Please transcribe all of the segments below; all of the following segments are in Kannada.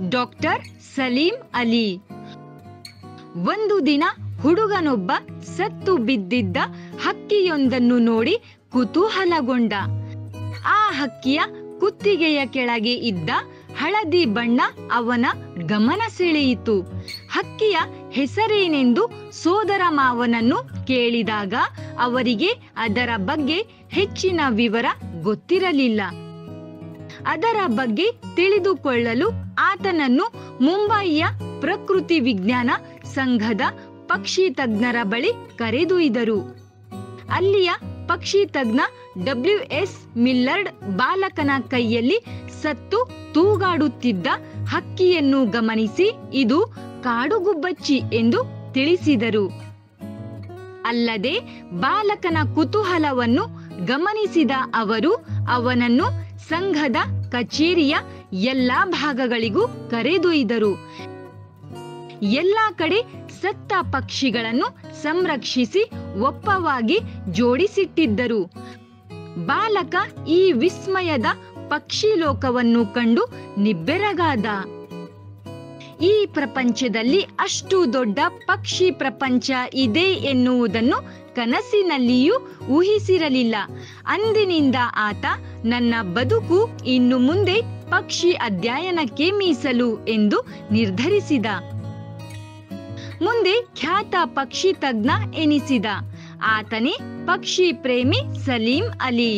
ಡಾಕ್ಟರ್ ಸಲೀಂ ಅಲಿ ಒಂದು ದಿನ ಹುಡುಗನೊಬ್ಬ ಸತ್ತು ಬಿದ್ದಿದ್ದ ಹಕ್ಕಿಯೊಂದನ್ನು ನೋಡಿ ಕುತೂಹಲಗೊಂಡ ಆ ಹಕ್ಕಿಯ ಕುತ್ತಿಗೆಯ ಕೆಳಗೆ ಇದ್ದ ಹಳದಿ ಬಣ್ಣ ಅವನ ಗಮನ ಸೆಳೆಯಿತು ಹಕ್ಕಿಯ ಹೆಸರೇನೆಂದು ಸೋದರ ಮಾವನನ್ನು ಕೇಳಿದಾಗ ಅವರಿಗೆ ಅದರ ಬಗ್ಗೆ ಹೆಚ್ಚಿನ ವಿವರ ಗೊತ್ತಿರಲಿಲ್ಲ ಅದರ ಬಗ್ಗೆ ತಿಳಿದುಕೊಳ್ಳಲು ಆತನನ್ನು ಮುಂಬಯಿಯ ಪ್ರಕೃತಿ ವಿಜ್ಞಾನ ಸಂಘದ ಪಕ್ಷಿ ತಜ್ಞರ ಬಳಿ ಕರೆದೊಯ್ದರು ಅಲ್ಲಿಯ ಪಕ್ಷಿ ತಜ್ಞ ಡಬ್ಲ್ಯೂ ಎಸ್ ಮಿಲ್ಲರ್ಡ್ ಬಾಲಕನ ಕೈಯಲ್ಲಿ ಸತ್ತು ತೂಗಾಡುತ್ತಿದ್ದ ಹಕ್ಕಿಯನ್ನು ಗಮನಿಸಿ ಇದು ಕಾಡುಗುಬ್ಬಚ್ಚಿ ಎಂದು ತಿಳಿಸಿದರು ಅಲ್ಲದೆ ಬಾಲಕನ ಕುತೂಹಲವನ್ನು ಗಮನಿಸಿದ ಅವರು ಅವನನ್ನು ಸಂಘದ ಕಚೇರಿಯ ಎಲ್ಲಾ ಭಾಗಗಳಿಗೂ ಕರೆದೊಯ್ದರು ಎಲ್ಲಾ ಕಡೆ ಸತ್ತ ಪಕ್ಷಿಗಳನ್ನು ಸಂರಕ್ಷಿಸಿ ಒಪ್ಪವಾಗಿ ಜೋಡಿಸಿಟ್ಟಿದ್ದರು ಬಾಲಕ ಈ ವಿಸ್ಮಯದ ಪಕ್ಷಿ ಲೋಕವನ್ನು ಕಂಡು ನಿಬ್ಬೆರಗಾದ ಈ ಪ್ರಪಂಚದಲ್ಲಿ ಅಷ್ಟು ದೊಡ್ಡ ಪಕ್ಷಿ ಪ್ರಪಂಚ ಇದೆ ಎನ್ನುವುದನ್ನು ಕನಸಿನಲ್ಲಿಯೂ ಊಹಿಸಿರಲಿಲ್ಲ ಅಂದಿನಿಂದ ಆತ ನನ್ನ ಬದುಕು ಇನ್ನು ಮುಂದೆ ಪಕ್ಷಿ ಅಧ್ಯಯನಕ್ಕೆ ಮೀಸಲು ಎಂದು ನಿರ್ಧರಿಸಿದ ಮುಂದೆ ಖ್ಯಾತ ಪಕ್ಷಿ ತಜ್ಞ ಎನಿಸಿದ ಆತನೇ ಪಕ್ಷಿ ಪ್ರೇಮಿ ಸಲೀಂ ಅಲಿ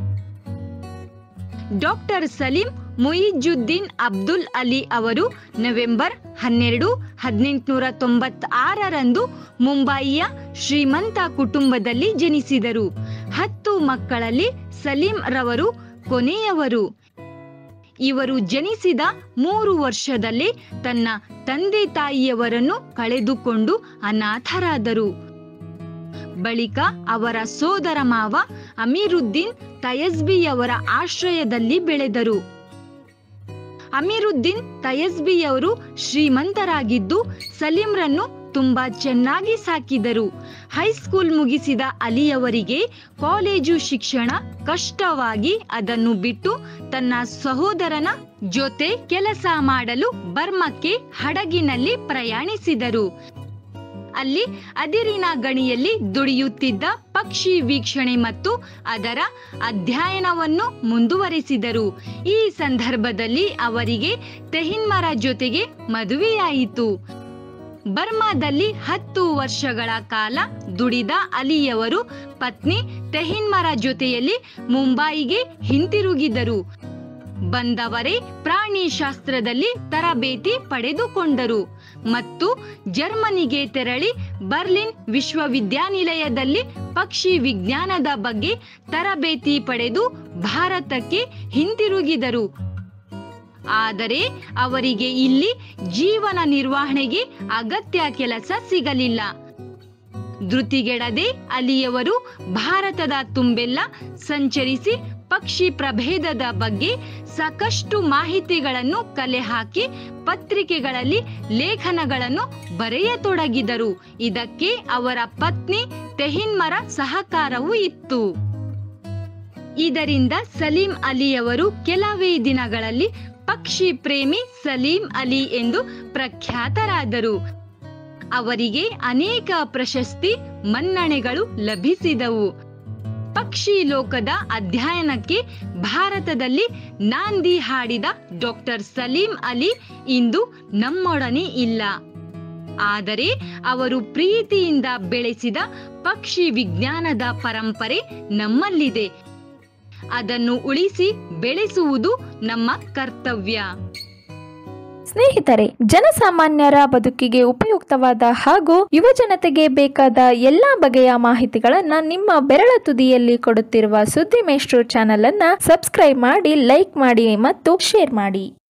ಡಾಕ್ಟರ್ ಸಲೀಂ ಮುಯಿಜುದ್ದೀನ್ ಅಬ್ದುಲ್ ಅಲಿ ಅವರು ನವೆಂಬರ್ ಹನ್ನೆರಡು ಹದಿನೆಂಟುನೂರ ತೊಂಬತ್ತಾರರಂದು ಮುಂಬಯಿಯ ಶ್ರೀಮಂತ ಕುಟುಂಬದಲ್ಲಿ ಜನಿಸಿದರು ಹತ್ತು ಮಕ್ಕಳಲ್ಲಿ ಸಲೀಂ ರವರು ಕೊನೆಯವರು ಇವರು ಜನಿಸಿದ ಮೂರು ವರ್ಷದಲ್ಲಿ ತನ್ನ ತಂದೆ ತಾಯಿಯವರನ್ನು ಕಳೆದುಕೊಂಡು ಅನಾಥರಾದರು ಬಳಿಕ ಅವರ ಸೋದರ ಮಾವ ಅಮೀರುದ್ದೀನ್ ತಯಸ್ಬಿಯವರ ಆಶ್ರಯದಲ್ಲಿ ಬೆಳೆದರು ಅಮೀರುದ್ದೀನ್ ತಯಸ್ಬಿಯವರು ಶ್ರೀಮಂತರಾಗಿದ್ದು ಸಲೀಂರನ್ನು ತುಂಬಾ ಚೆನ್ನಾಗಿ ಸಾಕಿದರು ಹೈಸ್ಕೂಲ್ ಮುಗಿಸಿದ ಅಲಿಯವರಿಗೆ ಕಾಲೇಜು ಶಿಕ್ಷಣ ಕಷ್ಟವಾಗಿ ಅದನ್ನು ಬಿಟ್ಟು ತನ್ನ ಸಹೋದರನ ಜೊತೆ ಕೆಲಸ ಮಾಡಲು ಬರ್ಮಕ್ಕೆ ಹಡಗಿನಲ್ಲಿ ಪ್ರಯಾಣಿಸಿದರು ಅಲ್ಲಿ ಅದಿರಿನ ಗಣಿಯಲ್ಲಿ ದುಡಿಯುತ್ತಿದ್ದ ಪಕ್ಷಿ ವೀಕ್ಷಣೆ ಮತ್ತು ಅದರ ಅಧ್ಯಯನವನ್ನು ಮುಂದುವರೆಸಿದರು ಈ ಸಂದರ್ಭದಲ್ಲಿ ಅವರಿಗೆ ತೆಹಿನ್ಮರ ಜೊತೆಗೆ ಮದುವೆಯಾಯಿತು ಬರ್ಮಾದಲ್ಲಿ ಹತ್ತು ವರ್ಷಗಳ ಕಾಲ ದುಡಿದ ಅಲಿಯವರು ಪತ್ನಿ ತೆಹಿನ್ಮರ ಜೊತೆಯಲ್ಲಿ ಮುಂಬಯಿಗೆ ಹಿಂತಿರುಗಿದರು ಬಂದವರೇ ಪ್ರಾಣಿ ಶಾಸ್ತ್ರದಲ್ಲಿ ತರಬೇತಿ ಪಡೆದುಕೊಂಡರು ಮತ್ತು ಜರ್ಮನಿಗೆ ತೆರಳಿ ಬರ್ಲಿನ್ ವಿಶ್ವವಿದ್ಯಾನಿಲಯದಲ್ಲಿ ಪಕ್ಷಿ ವಿಜ್ಞಾನದ ಬಗ್ಗೆ ತರಬೇತಿ ಪಡೆದು ಭಾರತಕ್ಕೆ ಹಿಂತಿರುಗಿದರು ಆದರೆ ಅವರಿಗೆ ಇಲ್ಲಿ ಜೀವನ ನಿರ್ವಹಣೆಗೆ ಅಗತ್ಯ ಕೆಲಸ ಸಿಗಲಿಲ್ಲ ಧೃತಿಗೆಡದೆ ಅಲಿಯವರು ಭಾರತದ ತುಂಬೆಲ್ಲ ಸಂಚರಿಸಿ ಪಕ್ಷಿ ಪ್ರಭೇದದ ಬಗ್ಗೆ ಸಾಕಷ್ಟು ಮಾಹಿತಿಗಳನ್ನು ಕಲೆ ಹಾಕಿ ಪತ್ರಿಕೆಗಳಲ್ಲಿ ಲೇಖನಗಳನ್ನು ಬರೆಯತೊಡಗಿದರು ಇದಕ್ಕೆ ಅವರ ಪತ್ನಿ ತೆಹಿನ್ಮರ ಸಹಕಾರವೂ ಇತ್ತು ಇದರಿಂದ ಸಲೀಂ ಅಲಿಯವರು ಕೆಲವೇ ದಿನಗಳಲ್ಲಿ ಪಕ್ಷಿ ಪ್ರೇಮಿ ಸಲೀಂ ಅಲಿ ಎಂದು ಪ್ರಖ್ಯಾತರಾದರು ಅವರಿಗೆ ಅನೇಕ ಪ್ರಶಸ್ತಿ ಮನ್ನಣೆಗಳು ಲಭಿಸಿದವು ಪಕ್ಷಿ ಲೋಕದ ಅಧ್ಯಯನಕ್ಕೆ ಭಾರತದಲ್ಲಿ ನಾಂದಿ ಹಾಡಿದ ಡಾಕ್ಟರ್ ಸಲೀಂ ಅಲಿ ಇಂದು ನಮ್ಮೊಡನೆ ಇಲ್ಲ ಆದರೆ ಅವರು ಪ್ರೀತಿಯಿಂದ ಬೆಳೆಸಿದ ಪಕ್ಷಿ ವಿಜ್ಞಾನದ ಪರಂಪರೆ ನಮ್ಮಲ್ಲಿದೆ ಅದನ್ನು ಉಳಿಸಿ ಬೆಳೆಸುವುದು ನಮ್ಮ ಕರ್ತವ್ಯ ಸ್ನೇಹಿತರೆ ಜನಸಾಮಾನ್ಯರ ಬದುಕಿಗೆ ಉಪಯುಕ್ತವಾದ ಹಾಗೂ ಯುವಜನತೆಗೆ ಬೇಕಾದ ಎಲ್ಲಾ ಬಗೆಯ ಮಾಹಿತಿಗಳನ್ನ ನಿಮ್ಮ ಬೆರಳ ತುದಿಯಲ್ಲಿ ಕೊಡುತ್ತಿರುವ ಸುದ್ದಿ ಮೇಷ್ಟ್ರು ಚಾನೆಲ್ ಅನ್ನ ಸಬ್ಸ್ಕ್ರೈಬ್ ಮಾಡಿ ಲೈಕ್ ಮಾಡಿ ಮತ್ತು ಶೇರ್ ಮಾಡಿ